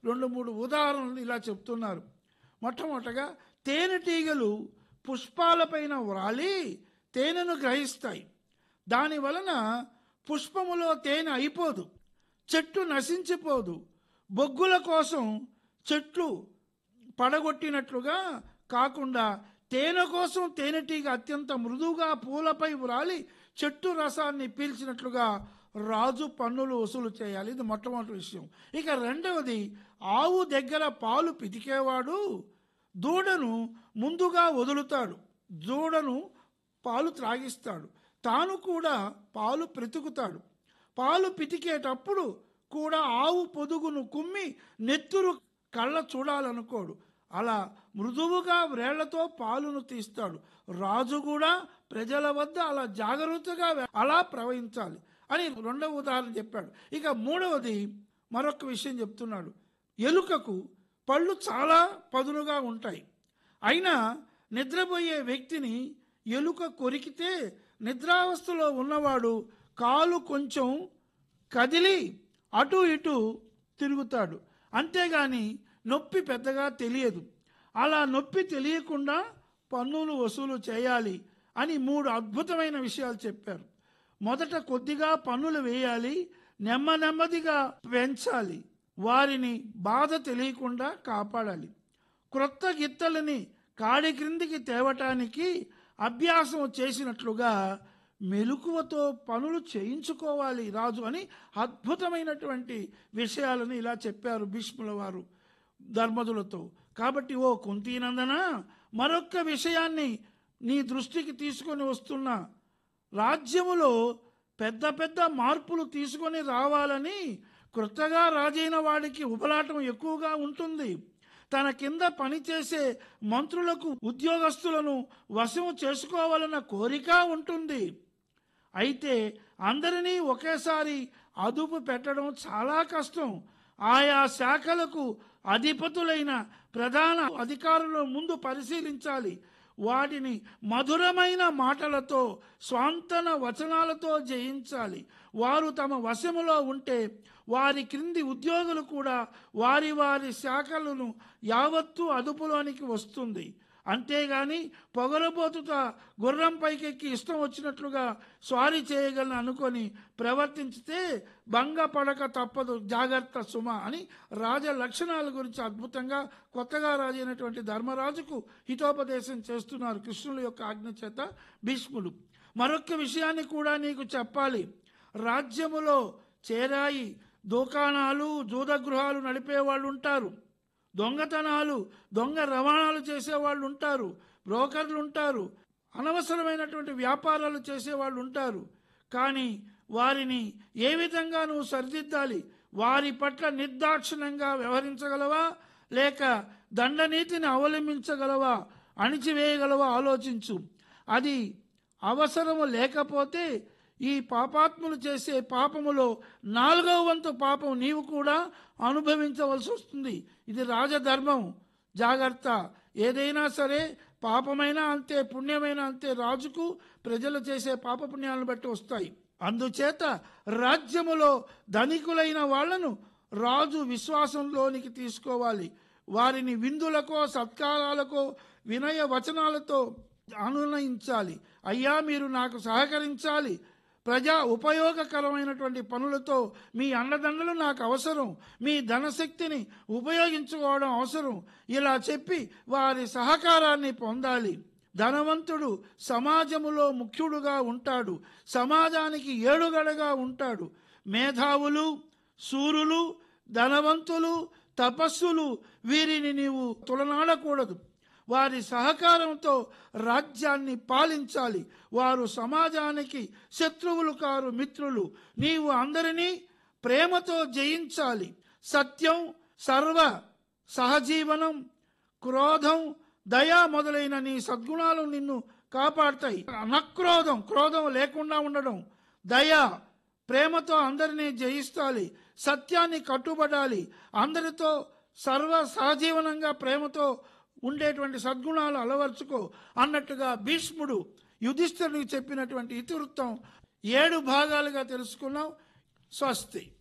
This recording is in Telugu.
రెండు మూడు ఉదాహరణలు ఇలా చెప్తున్నారు మొట్టమొదటగా తేనెటీగలు పుష్పాలపైన వ్రాలి తేనెను గ్రహిస్తాయి దాని వలన పుష్పములో తేనె అయిపోదు చెట్టు నశించిపోదు బొగ్గుల కోసం చెట్లు పడగొట్టినట్లుగా కాకుండా తేనె కోసం తేనెటీగ అత్యంత మృదువుగా పూలపై వ్రాలి చెట్టు రసాన్ని పీల్చినట్లుగా రాజు పన్నులు వసూలు చేయాలి ఇది మొట్టమొదటి విషయం ఇక రెండవది ఆవు దగ్గర పాలు పితికేవాడు దూడను ముందుగా వదులుతాడు దూడను పాలు త్రాగిస్తాడు తాను కూడా పాలు బ్రతుకుతాడు పాలు పితికేటప్పుడు కూడా ఆవు పొదుగును కుమ్మి నెత్తురు కళ్ళ చూడాలనుకోడు అలా మృదువుగా వ్రేళ్లతో పాలును తీస్తాడు రాజు కూడా ప్రజల వద్ద అలా జాగ్రత్తగా అలా ప్రవహించాలి అని రెండవ ఉదాహరణ చెప్పాడు ఇక మూడవది మరొక విషయం చెప్తున్నాడు ఎలుకకు పళ్ళు చాలా పదునుగా ఉంటాయి అయినా నిద్రపోయే వ్యక్తిని ఎలుక కొరికితే నిద్రావస్థలో ఉన్నవాడు కాలు కొంచెం కదిలి అటు ఇటు తిరుగుతాడు అంతేగాని నొప్పి పెద్దగా తెలియదు అలా నొప్పి తెలియకుండా పన్నులు వసూలు చేయాలి అని మూడు అద్భుతమైన విషయాలు చెప్పారు మొదట కొద్దిగా పన్నులు వేయాలి నెమ్మ నెమ్మదిగా పెంచాలి వారిని బాధ తెలియకుండా కాపాడాలి క్రొత్త గిత్తలని కాడి క్రిందికి తేవటానికి అభ్యాసం చేసినట్లుగా మెలకువతో పనులు చేయించుకోవాలి రాజు అని అద్భుతమైనటువంటి విషయాలను ఇలా చెప్పారు భీష్ముల వారు ధర్మదులతో కాబట్టి ఓ కుంతీనందన మరొక్క విషయాన్ని నీ దృష్టికి తీసుకొని వస్తున్నా రాజ్యములో పెద్ద పెద్ద మార్పులు తీసుకొని రావాలని క్రొత్తగా రాజైన వాడికి ఉపలాటం ఎక్కువగా ఉంటుంది తన కింద పనిచేసే మంత్రులకు ఉద్యోగస్తులను వశం చేసుకోవాలన్న కోరిక ఉంటుంది అయితే అందరినీ ఒకేసారి అదుపు పెట్టడం చాలా కష్టం ఆయా శాఖలకు అధిపతులైన ప్రధాన అధికారుల ముందు పరిశీలించాలి వాటిని మధురమైన మాటలతో స్వాంతన వచనాలతో జయించాలి వారు తమ వశములో ఉంటే వారి క్రింది ఉద్యోగులు కూడా వారి వారి శాఖలను యావత్తు అదుపులోనికి వస్తుంది అంతేగాని పొగరబోతుత గుర్రం పైకెక్కి ఇష్టం వచ్చినట్లుగా స్వారీ చేయగలను అనుకొని ప్రవర్తించితే భంగపడక తప్పదు జాగ్రత్త సుమ అని రాజ లక్షణాల గురించి అద్భుతంగా కొత్తగా రాజైనటువంటి ధర్మరాజుకు హితోపదేశం చేస్తున్నారు కృష్ణుల యొక్క ఆజ్ఞ చేత భీష్ములు మరొక విషయాన్ని కూడా నీకు చెప్పాలి రాజ్యములో చేరాయి దుకాణాలు జూదగృహాలు నడిపే వాళ్ళు ఉంటారు దొంగతనాలు దొంగ రవాణాలు చేసేవాళ్ళు ఉంటారు బ్రోకర్లు ఉంటారు అనవసరమైనటువంటి వ్యాపారాలు చేసేవాళ్ళు ఉంటారు కానీ వారిని ఏ విధంగా నువ్వు సరిదిద్దాలి వారి పట్ల నిర్దాక్షిణ్యంగా వ్యవహరించగలవా లేక దండనీతిని అవలంబించగలవా అణిచివేయగలవా ఆలోచించు అది అవసరము లేకపోతే ఈ పాపాత్ములు చేసే పాపములో నాలుగవ వంతు పాపం నీవు కూడా అనుభవించవలసి వస్తుంది ఇది రాజధర్మం జాగ్రత్త ఏదైనా సరే పాపమైనా అంతే పుణ్యమైనా అంతే రాజుకు ప్రజలు చేసే పాపపుణ్యాలను బట్టి వస్తాయి అందుచేత రాజ్యములో ధనికులైన వాళ్లను రాజు విశ్వాసంలోనికి తీసుకోవాలి వారిని విందులకో సత్కారాలకో వినయ వచనాలతో అనునయించాలి అయ్యా మీరు నాకు సహకరించాలి ప్రజా ఉపయోగకరమైనటువంటి పనులతో మీ అండదండలు నాకు అవసరం మీ ధనశక్తిని ఉపయోగించుకోవడం అవసరం ఇలా చెప్పి వారి సహకారాన్ని పొందాలి ధనవంతుడు సమాజములో ముఖ్యుడుగా ఉంటాడు సమాజానికి ఏడుగడగా ఉంటాడు మేధావులు సూరులు ధనవంతులు తపస్సులు వీరిని నీవు తులనాడకూడదు వారి సహకారంతో రాజ్యాన్ని పాలించాలి వారు సమాజానికి శత్రువులు కారు మిత్రులు నీవు అందరినీ ప్రేమతో జయించాలి సత్యం సర్వ సహజీవనం క్రోధం దయ మొదలైన నీ సద్గుణాలు నిన్ను కాపాడతాయి అనక్రోధం క్రోధం లేకుండా ఉండడం దయ ప్రేమతో అందరినీ జయిస్తాలి సత్యాన్ని కట్టుబడాలి అందరితో సర్వ సహజీవనంగా ప్రేమతో ఉండేటువంటి సద్గుణాలు అలవర్చుకో అన్నట్టుగా భీష్ముడు యుధిష్ఠుడికి చెప్పినటువంటి ఇతివృత్తం ఏడు భాగాలుగా తెలుసుకున్నాం స్వస్తి